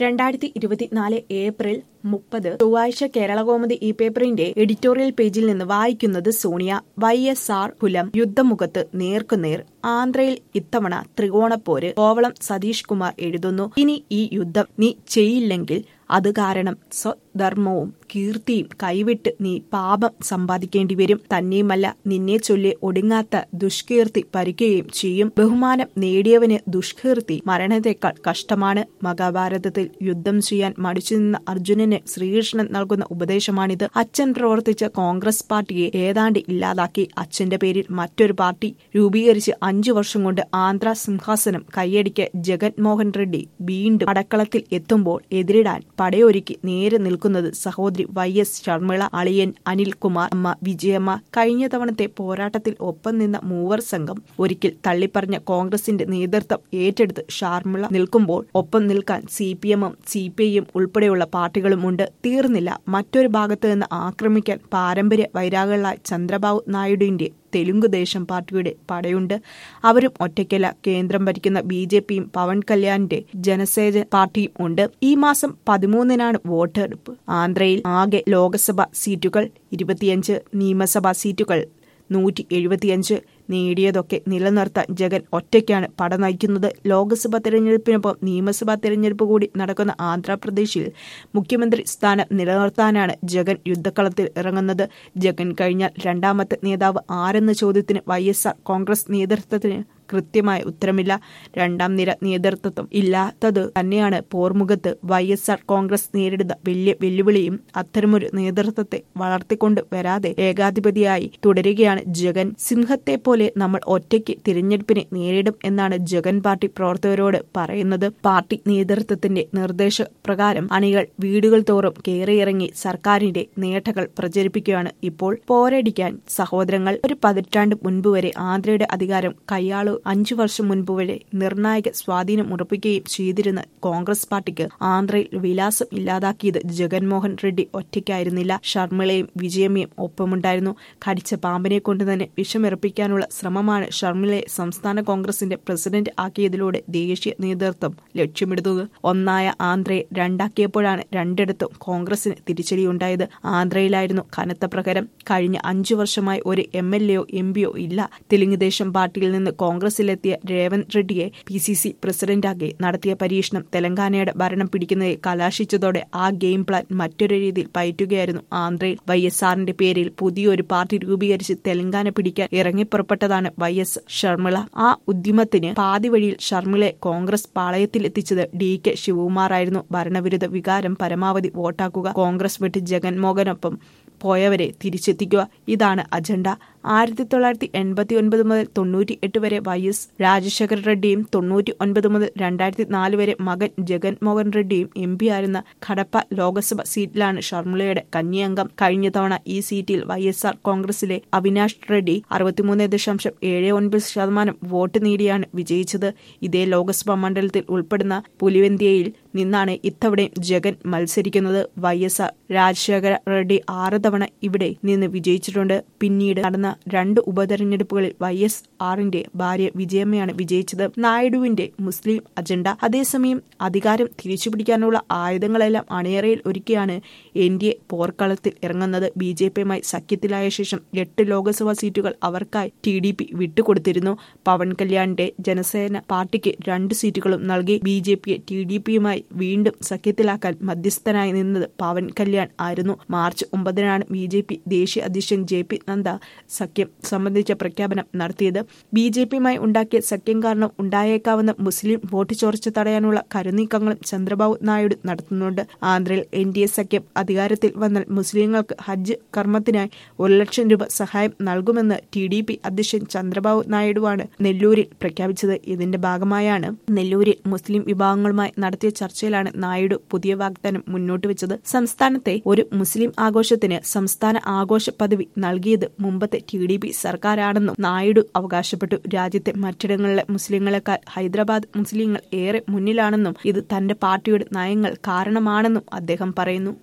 രണ്ടായിരത്തി ഇരുപത്തിനാല് ഏപ്രിൽ മുപ്പത് ചൊവ്വാഴ്ച കേരളകൗമുദി ഈ പേപ്പറിന്റെ എഡിറ്റോറിയൽ പേജിൽ നിന്ന് വായിക്കുന്നത് സോണിയ വൈ എസ് ആർ കുലം യുദ്ധമുഖത്ത് നേർക്കുനേർ ആന്ധ്രയിൽ ഇത്തവണ ത്രികോണപ്പോര് കോവളം സതീഷ് കുമാർ എഴുതുന്നു ഇനി ഈ യുദ്ധം നീ ചെയ്യില്ലെങ്കിൽ അത് കാരണം സ്വധർമ്മവും കീർത്തിയും കൈവിട്ട് നീ പാപം സമ്പാദിക്കേണ്ടി വരും തന്നെയുമല്ല നിന്നെ ചൊല്ലി ഒടുങ്ങാത്ത ദുഷ്കീർത്തി ഭരിക്കുകയും ചെയ്യും ബഹുമാനം നേടിയവന് ദുഷ്കീർത്തി മരണത്തെക്കാൾ കഷ്ടമാണ് മഹാഭാരതത്തിൽ യുദ്ധം ചെയ്യാൻ മടിച്ചു നിന്ന അർജുനന് ശ്രീകൃഷ്ണൻ നൽകുന്ന ഉപദേശമാണിത് അച്ഛൻ പ്രവർത്തിച്ച കോൺഗ്രസ് പാർട്ടിയെ ഏതാണ്ട് ഇല്ലാതാക്കി അച്ഛന്റെ പേരിൽ മറ്റൊരു പാർട്ടി രൂപീകരിച്ച് അഞ്ചു വർഷം കൊണ്ട് ആന്ധ്ര സിംഹാസനം കൈയടിക്ക് ജഗൻമോഹൻ റെഡ്ഡി വീണ്ടും അടക്കളത്തിൽ എത്തുമ്പോൾ എതിരിടാൻ പടയൊരുക്കി നേരെ നിൽക്കുന്നത് സഹോദരി വൈ എസ് ശർമിള അളിയൻ അനിൽകുമാർ അമ്മ വിജയമ്മ കഴിഞ്ഞ തവണത്തെ പോരാട്ടത്തിൽ ഒപ്പം നിന്ന മൂവർ സംഘം ഒരിക്കൽ തള്ളിപ്പറഞ്ഞ കോൺഗ്രസിന്റെ നേതൃത്വം ഏറ്റെടുത്ത് ഷാർമിള നിൽക്കുമ്പോൾ ഒപ്പം നിൽക്കാൻ സി പി എമ്മും സി പി ഐയും ഉൾപ്പെടെയുള്ള പാർട്ടികളുമുണ്ട് തീർന്നില്ല മറ്റൊരു ഭാഗത്ത് നിന്ന് ആക്രമിക്കാൻ പാരമ്പര്യ വൈരാഗികളായ ചന്ദ്രബാബു നായിഡുവിന്റെ തെലുങ്കുദേശം പാർട്ടിയുടെ പടയുണ്ട് അവരും ഒറ്റയ്ക്കല്ല കേന്ദ്രം ഭരിക്കുന്ന ബി ജെ പിയും പവൻ കല്യാണിന്റെ ജനസേന പാർട്ടിയും ഉണ്ട് ഈ മാസം പതിമൂന്നിനാണ് വോട്ടെടുപ്പ് ആന്ധ്രയിൽ ആകെ ലോക്സഭാ സീറ്റുകൾ ഇരുപത്തിയഞ്ച് നിയമസഭാ സീറ്റുകൾ നൂറ്റി എഴുപത്തിയഞ്ച് നേടിയതൊക്കെ നിലനിർത്താൻ ജഗൻ ഒറ്റയ്ക്കാണ് പട നയിക്കുന്നത് ലോക്സഭാ തെരഞ്ഞെടുപ്പിനൊപ്പം നിയമസഭാ തെരഞ്ഞെടുപ്പ് കൂടി നടക്കുന്ന ആന്ധ്രാപ്രദേശിൽ മുഖ്യമന്ത്രി സ്ഥാനം നിലനിർത്താനാണ് ജഗൻ യുദ്ധക്കളത്തിൽ ഇറങ്ങുന്നത് ജഗൻ കഴിഞ്ഞാൽ രണ്ടാമത്തെ നേതാവ് ആരെന്ന ചോദ്യത്തിന് വൈ കോൺഗ്രസ് നേതൃത്വത്തിന് കൃത്യമായ ഉത്തരമില്ല രണ്ടാം നിര നേതൃത്വം ഇല്ലാത്തത് തന്നെയാണ് പോർമുഖത്ത് വൈ എസ് ആർ കോൺഗ്രസ് നേരിടുന്ന വലിയ വെല്ലുവിളിയും അത്തരമൊരു നേതൃത്വത്തെ വളർത്തിക്കൊണ്ട് വരാതെ ഏകാധിപതിയായി തുടരുകയാണ് ജഗൻ സിംഹത്തെ പോലെ നമ്മൾ ഒറ്റയ്ക്ക് തിരഞ്ഞെടുപ്പിനെ നേരിടും എന്നാണ് ജഗൻ പാർട്ടി പ്രവർത്തകരോട് പറയുന്നത് പാർട്ടി നേതൃത്വത്തിന്റെ നിർദ്ദേശപ്രകാരം അണികൾ വീടുകൾ തോറും കയറിയിറങ്ങി സർക്കാരിന്റെ നേട്ടങ്ങൾ പ്രചരിപ്പിക്കുകയാണ് ഇപ്പോൾ പോരടിക്കാൻ സഹോദരങ്ങൾ ഒരു പതിറ്റാണ്ട് മുൻപ് വരെ ആന്ധ്രയുടെ അധികാരം കയ്യാളു അഞ്ചു വർഷം മുൻപ് വരെ നിർണായക സ്വാധീനം ഉറപ്പിക്കുകയും ചെയ്തിരുന്ന കോൺഗ്രസ് പാർട്ടിക്ക് ആന്ധ്രയിൽ വിലാസം ഇല്ലാതാക്കിയത് ജഗൻമോഹൻ റെഡ്ഡി ഒറ്റയ്ക്കായിരുന്നില്ല ഷർമിളയും വിജയമ്മയും ഒപ്പമുണ്ടായിരുന്നു കടിച്ച പാമ്പിനെ കൊണ്ട് തന്നെ വിഷമിറപ്പിക്കാനുള്ള ശ്രമമാണ് ഷർമിളയെ സംസ്ഥാന കോൺഗ്രസിന്റെ പ്രസിഡന്റ് ആക്കിയതിലൂടെ ദേശീയ നേതൃത്വം ലക്ഷ്യമിടുന്നത് ഒന്നായ ആന്ധ്രയെ രണ്ടാക്കിയപ്പോഴാണ് രണ്ടിടത്തും കോൺഗ്രസിന് തിരിച്ചടിയുണ്ടായത് ആന്ധ്രയിലായിരുന്നു കനത്ത പ്രകരം കഴിഞ്ഞ അഞ്ചു വർഷമായി ഒരു എം എൽ എയോ എം പിയോ ഇല്ല തെലുങ്ക് ദേശം പാർട്ടിയിൽ നിന്ന് കോൺഗ്രസിലെത്തിയ രേവന്ത് റെഡ്ഡിയെ പി സി സി പ്രസിഡന്റാക്കി നടത്തിയ പരീക്ഷണം തെലങ്കാനയുടെ ഭരണം പിടിക്കുന്നതിൽ കലാശിച്ചതോടെ ആ ഗെയിം പ്ലാൻ മറ്റൊരു രീതിയിൽ പയറ്റുകയായിരുന്നു ആന്ധ്രയിൽ വൈ എസ് ആറിന്റെ പേരിൽ പുതിയൊരു പാർട്ടി രൂപീകരിച്ച് തെലങ്കാന പിടിക്കാൻ ഇറങ്ങിപ്പുറപ്പെട്ടതാണ് വൈ എസ് ഷർമിള ആ ഉദ്യമത്തിന് പാതി വഴിയിൽ ഷർമിളയെ കോൺഗ്രസ് പാളയത്തിൽ എത്തിച്ചത് ഡി കെ ശിവകുമാറായിരുന്നു ഭരണവിരുദ്ധ വികാരം പരമാവധി വോട്ടാക്കുക കോൺഗ്രസ് വിട്ട് ജഗൻമോഹനൊപ്പം പോയവരെ തിരിച്ചെത്തിക്കുക ഇതാണ് അജണ്ട ആയിരത്തി തൊള്ളായിരത്തി എൺപത്തി ഒൻപത് മുതൽ തൊണ്ണൂറ്റി എട്ട് വരെ വൈ എസ് രാജശേഖർ റെഡ്ഡിയും തൊണ്ണൂറ്റി ഒൻപത് മുതൽ രണ്ടായിരത്തി നാല് വരെ മകൻ ജഗൻമോഹൻ റെഡ്ഡിയും എം പി ആയിരുന്ന കടപ്പ ലോക്സഭ സീറ്റിലാണ് ഷർമിളയുടെ കന്യാംഗം കഴിഞ്ഞ തവണ ഈ സീറ്റിൽ വൈ എസ് ആർ കോൺഗ്രസിലെ അവിനാഷ് റെഡ്ഡി അറുപത്തിമൂന്ന് ദശാംശം ഏഴ് ഒൻപത് ശതമാനം വോട്ട് നേടിയാണ് വിജയിച്ചത് ഇതേ ലോക്സഭാ മണ്ഡലത്തിൽ ഉൾപ്പെടുന്ന പുലിവന്തിയയിൽ നിന്നാണ് ഇത്തവണയും ജഗൻ മത്സരിക്കുന്നത് Y S R Rajasekhara Reddy ആറ് തവണ ഇവിടെ നിന്ന് വിജയിച്ചിട്ടുണ്ട് പിന്നീട് നടന്ന രണ്ട് ഉപതെരഞ്ഞെടുപ്പുകളിൽ വൈ എസ് ആറിന്റെ ഭാര്യ വിജയമ്മയാണ് വിജയിച്ചത് നായിഡുവിന്റെ മുസ്ലിം അജണ്ട അതേസമയം അധികാരം തിരിച്ചുപിടിക്കാനുള്ള ആയുധങ്ങളെല്ലാം അണിയറയിൽ ഒരുക്കിയാണ് എൻ ഡി എ പോർക്കളത്തിൽ ഇറങ്ങുന്നത് ബി ജെ പിയുമായി സഖ്യത്തിലായ ശേഷം എട്ട് ലോക്സഭാ സീറ്റുകൾ അവർക്കായി ടി ഡി പി വിട്ടുകൊടുത്തിരുന്നു പവൻ കല്യാണിന്റെ ജനസേന പാർട്ടിക്ക് രണ്ട് സീറ്റുകളും നൽകി ബി ജെ പിയെ ടി ഡി പിയുമായി വീണ്ടും സഖ്യത്തിലാക്കാൻ മധ്യസ്ഥനായി നിന്നത് പവൻ കല്യാൺ ആയിരുന്നു മാർച്ച് ഒമ്പതിനാണ് ബി ജെ പി ദേശീയ അധ്യക്ഷൻ ജെ പി നദ്ദ സഖ്യം സംബന്ധിച്ച പ്രഖ്യാപനം നടത്തിയത് ബി ജെ പിയുമായി ഉണ്ടാക്കിയ സഖ്യം കാരണം ഉണ്ടായേക്കാവുന്ന മുസ്ലിം വോട്ട് ചോർച്ച തടയാനുള്ള കരുനീക്കങ്ങളും ചന്ദ്രബാബു നായിഡു നടത്തുന്നുണ്ട് ആന്ധ്രയിൽ എൻ ഡി എ സഖ്യം അധികാരത്തിൽ വന്നാൽ മുസ്ലിങ്ങൾക്ക് ഹജ്ജ് കർമ്മത്തിനായി ഒരു ലക്ഷം രൂപ സഹായം നൽകുമെന്ന് ടി ഡി പി അധ്യക്ഷൻ ചന്ദ്രബാബു നായിഡുവാണ് നെല്ലൂരിൽ പ്രഖ്യാപിച്ചത് ഇതിന്റെ ഭാഗമായാണ് നെല്ലൂരിൽ മുസ്ലിം വിഭാഗങ്ങളുമായി നടത്തിയ ചർച്ചയിലാണ് നായിഡു പുതിയ വാഗ്ദാനം മുന്നോട്ട് വെച്ചത് സംസ്ഥാനത്തെ ഒരു മുസ്ലിം ആഘോഷത്തിന് സംസ്ഥാന ആഘോഷ പദവി നൽകിയത് മുമ്പത്തെ ടി ഡി പി സർക്കാരാണെന്നും നായിഡു അവകാശപ്പെട്ടു രാജ്യത്തെ മറ്റിടങ്ങളിലെ മുസ്ലിങ്ങളെക്കാൾ ഹൈദരാബാദ് മുസ്ലിങ്ങൾ ഏറെ മുന്നിലാണെന്നും ഇത് തന്റെ പാർട്ടിയുടെ നയങ്ങൾ കാരണമാണെന്നും അദ്ദേഹം പറയുന്നു